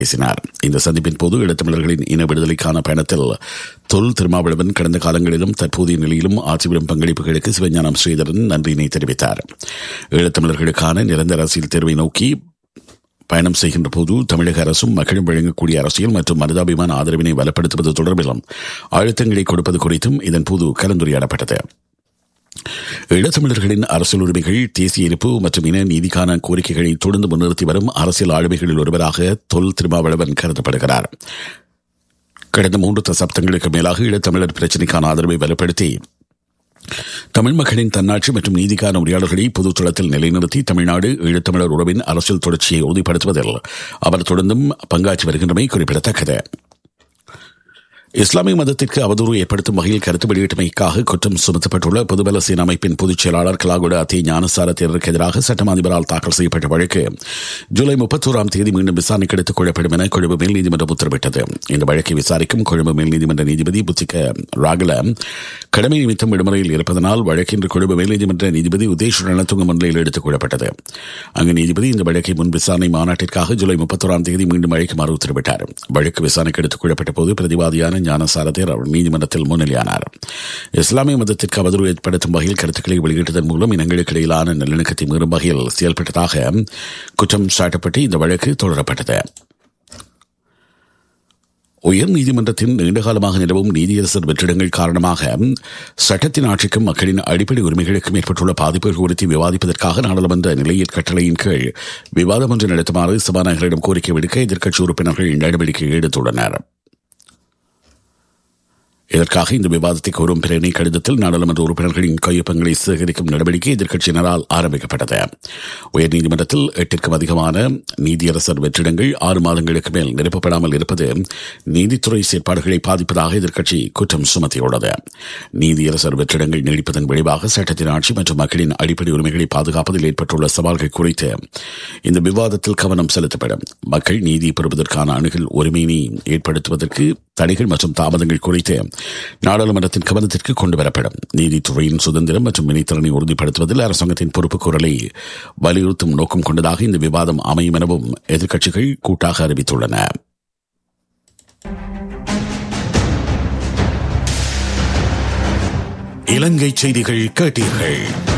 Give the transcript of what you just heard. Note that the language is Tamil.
பேசினார் இந்த சந்திப்பின் போது ஈழத்தமிழர்களின் இன விடுதலைக்கான பயணத்தில் தொல் திருமாவளவன் கடந்த காலங்களிலும் தற்போதைய நிலையிலும் ஆற்றிவரும் பங்களிப்புகளுக்கு சிவஞானம் ஸ்ரீதரன் நன்றியினை தெரிவித்தார் ஈழத்தமிழர்களுக்கான நிரந்தர அரசியல் தேர்வை நோக்கி பயணம் செய்கின்ற போது தமிழக அரசும் மக்களும் வழங்கக்கூடிய அரசியல் மற்றும் மனிதாபிமான ஆதரவினை பலப்படுத்துவது தொடர்பிலும் அழுத்தங்களை கொடுப்பது குறித்தும் இதன் போது கலந்துரையாடப்பட்டது ஈழத்தமிழர்களின் அரசியல் உரிமைகள் தேசிய இருப்பு மற்றும் இன நீதிக்கான கோரிக்கைகளை தொடர்ந்து முன்னிறுத்தி வரும் அரசியல் ஆளுமைகளில் ஒருவராக தொல் திருமாவளவன் கருதப்படுகிறார் கடந்த மூன்று தசாப்தங்களுக்கு மேலாக ஈழத்தமிழர் பிரச்சினைக்கான ஆதரவை வலுப்படுத்தி தமிழ் மக்களின் தன்னாட்சி மற்றும் நீதிக்கான உரையாடல்களை பொதுத்தளத்தில் நிலைநிறுத்தி தமிழ்நாடு ஈழத்தமிழர் உறவின் அரசியல் தொடர்ச்சியை உறுதிப்படுத்துவதில் அவர் தொடர்ந்தும் பங்காற்றி வருகின்றமை குறிப்பிடத்தக்கது இஸ்லாமிய மதத்திற்கு அவதூறு ஏற்படுத்தும் வகையில் கருத்து வெளியிட்டமைக்காக குற்றம் சுமத்தப்பட்டுள்ள பொதுபல சேனா அமைப்பின் பொதுச் செயலாளர் கலாகுட அத்தி ஞானசார தேர்தலுக்கு எதிராக சட்டம் அதிபரால் தாக்கல் செய்யப்பட்ட வழக்கு ஜூலை முப்பத்தோராம் தேதி மீண்டும் விசாரணைக்கு எடுத்துக் கொள்ளப்படும் என கொழும்பு மேல் நீதிமன்றம் உத்தரவிட்டது இந்த வழக்கை விசாரிக்கும் கொழும்பு மேல் நீதிமன்ற நீதிபதி புத்திக ராகல கடமை நிமித்தம் விடுமுறையில் இருப்பதனால் வழக்கு இன்று கொழும்பு மேல் நீதிமன்ற நீதிபதி உதேஷ் ரணத்துங்க முன்னிலையில் எடுத்துக் கொள்ளப்பட்டது அங்கு நீதிபதி இந்த வழக்கை முன் விசாரணை மாநாட்டிற்காக ஜூலை முப்பத்தோராம் தேதி மீண்டும் அழைக்குமாறு உத்தரவிட்டார் வழக்கு விசாரணைக்கு எடுத்துக் கொள்ளப்பட்ட போது பிரதிவாதியான ஞானசாரதேர் அவர் நீதிமன்றத்தில் முன்னிலையானார் இஸ்லாமிய மதத்திற்கு அவதூறு ஏற்படுத்தும் வகையில் கருத்துக்களை வெளியிட்டதன் மூலம் இனங்களுக்கு இடையிலான நல்லிணக்கத்தை மீறும் வகையில் செயல்பட்டதாக குற்றம் சாட்டப்பட்டு இந்த வழக்கு தொடரப்பட்டது உயர் நீதிமன்றத்தின் நீண்டகாலமாக நிலவும் நீதியரசர் வெற்றிடங்கள் காரணமாக சட்டத்தின் ஆட்சிக்கும் மக்களின் அடிப்படை உரிமைகளுக்கும் ஏற்பட்டுள்ள பாதிப்புகள் குறித்து விவாதிப்பதற்காக நாடாளுமன்ற நிலையில் கட்டளையின் கீழ் விவாதம் ஒன்று நடத்துமாறு சபாநாயகரிடம் கோரிக்கை விடுக்க எதிர்க்கட்சி உறுப்பினர்கள் நடவடிக்கை எடுத்துள்ளனர் இதற்காக இந்த விவாதத்தை கோரும் பிரேரணை கடிதத்தில் நாடாளுமன்ற உறுப்பினர்களின் கையொப்பங்களை சேகரிக்கும் நடவடிக்கை எதிர்க்கட்சியினரால் ஆரம்பிக்கப்பட்டது உயர்நீதிமன்றத்தில் எட்டிற்கும் அதிகமான நீதியரசர் வெற்றிடங்கள் ஆறு மாதங்களுக்கு மேல் நிரப்பப்படாமல் இருப்பது நீதித்துறை செயற்பாடுகளை பாதிப்பதாக எதிர்க்கட்சி குற்றம் சுமத்தியுள்ளது நீதியரசர் வெற்றிடங்கள் நீடிப்பதன் விளைவாக சட்டத்தின் ஆட்சி மற்றும் மக்களின் அடிப்படை உரிமைகளை பாதுகாப்பதில் ஏற்பட்டுள்ள சவால்கள் குறித்து இந்த விவாதத்தில் கவனம் செலுத்தப்படும் மக்கள் நீதி பெறுவதற்கான அணுகல் உரிமையினை ஏற்படுத்துவதற்கு தடைகள் மற்றும் தாமதங்கள் குறித்து நாடாளுமன்றத்தின் கவனத்திற்கு கொண்டு வரப்படும் நீதித்துறையின் சுதந்திரம் மற்றும் வினைத்திறனை உறுதிப்படுத்துவதில் அரசாங்கத்தின் பொறுப்பு குரலை வலியுறுத்தும் நோக்கம் கொண்டதாக இந்த விவாதம் அமையும் எனவும் எதிர்க்கட்சிகள் கூட்டாக அறிவித்துள்ளன இலங்கை செய்திகள் கேட்டீர்கள்